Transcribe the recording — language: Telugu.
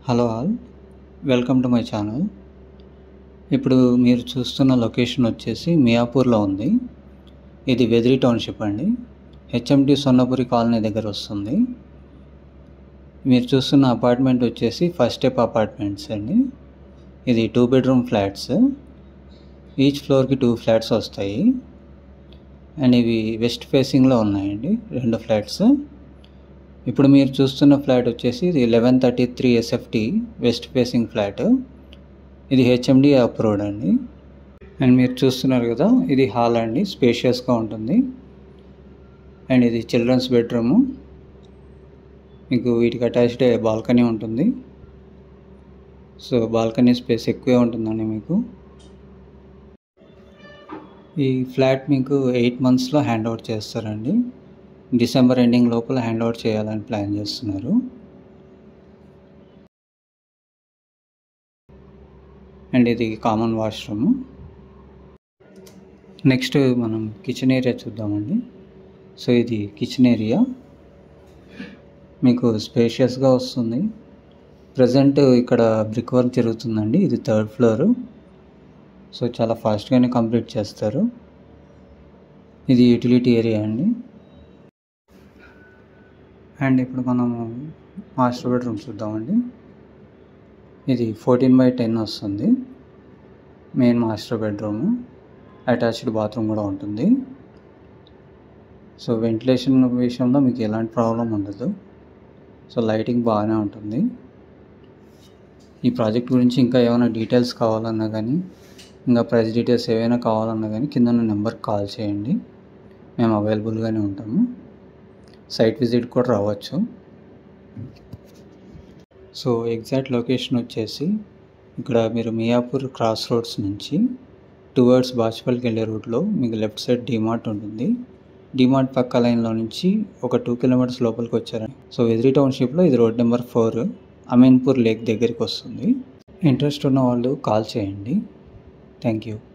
hello all welcome to my channel ఇప్పుడు మీరు చూస్తున్న లొకేషన్ వచ్చేసి మియాపూర్లో ఉంది ఇది వెదిరి టౌన్షిప్ అండి హెచ్ఎంటి సొన్నపురి కాలనీ దగ్గర వస్తుంది మీరు చూస్తున్న అపార్ట్మెంట్ వచ్చేసి ఫస్ట్ స్టెప్ అపార్ట్మెంట్స్ అండి ఇది టూ బెడ్రూమ్ ఫ్లాట్స్ ఈచ్ ఫ్లోర్కి టూ ఫ్లాట్స్ వస్తాయి అండ్ ఇవి వెస్ట్ ఫేసింగ్లో ఉన్నాయండి రెండు ఫ్లాట్స్ ఇప్పుడు మీరు చూస్తున్న ఫ్లాట్ వచ్చేసి ఇది eleven thirty three SFT west facing flat ఇది హెచ్ఎండి అప్రూవ్డ్ అండి అండ్ మీరు చూస్తున్నారు కదా ఇది హాల్ అండి స్పేషియస్గా ఉంటుంది అండ్ ఇది చిల్డ్రన్స్ బెడ్రూము మీకు వీటికి అటాచ్డ్ బాల్కనీ ఉంటుంది సో బాల్కనీ స్పేస్ ఎక్కువే ఉంటుందండి మీకు ఈ ఫ్లాట్ మీకు ఎయిట్ మంత్స్లో హ్యాండ్ ఓవర్ చేస్తారండి డిసెంబర్ ఎండింగ్ లోపల హ్యాండ్ ఓవర్ చేయాలని ప్లాన్ చేస్తున్నారు అండ్ ఇది కామన్ వాష్రూమ్ నెక్స్ట్ మనం కిచెన్ ఏరియా చూద్దామండి సో ఇది కిచెన్ ఏరియా మీకు స్పేషియస్గా వస్తుంది ప్రజెంట్ ఇక్కడ బ్రిక్ వర్క్ జరుగుతుందండి ఇది థర్డ్ ఫ్లోరు సో చాలా ఫాస్ట్గానే కంప్లీట్ చేస్తారు ఇది యూటిలిటీ ఏరియా అండి అండ్ ఇప్పుడు మనము మాస్టర్ బెడ్రూమ్ చూద్దామండి ఇది ఫోర్టీన్ బై టెన్ వస్తుంది main master bedroom attached bathroom కూడా ఉంటుంది సో వెంటిలేషన్ విషయంలో మీకు ఎలాంటి ప్రాబ్లం ఉండదు సో లైటింగ్ బాగానే ఉంటుంది ఈ ప్రాజెక్ట్ గురించి ఇంకా ఏమైనా డీటెయిల్స్ కావాలన్నా కానీ ఇంకా ప్రైస్ డీటెయిల్స్ ఏవైనా కావాలన్నా కానీ కింద ఉన్న నెంబర్కి కాల్ చేయండి మేము అవైలబుల్గానే ఉంటాము సైట్ విజిట్ కూడా రావచ్చు సో ఎగ్జాక్ట్ లొకేషన్ వచ్చేసి ఇక్కడ మీరు మియాపూర్ క్రాస్ రోడ్స్ నుంచి టువర్డ్స్ బాచ్పల్కి వెళ్ళే రూట్లో మీకు లెఫ్ట్ సైడ్ డిమార్ట్ ఉంటుంది డిమార్ట్ పక్క లైన్లో నుంచి ఒక టూ కిలోమీటర్స్ లోపలికి వచ్చారండి సో వెదిరి టౌన్షిప్లో ఇది road number four Ameenpur lake దగ్గరికి వస్తుంది ఇంట్రెస్ట్ ఉన్న వాళ్ళు కాల్ చేయండి థ్యాంక్ యూ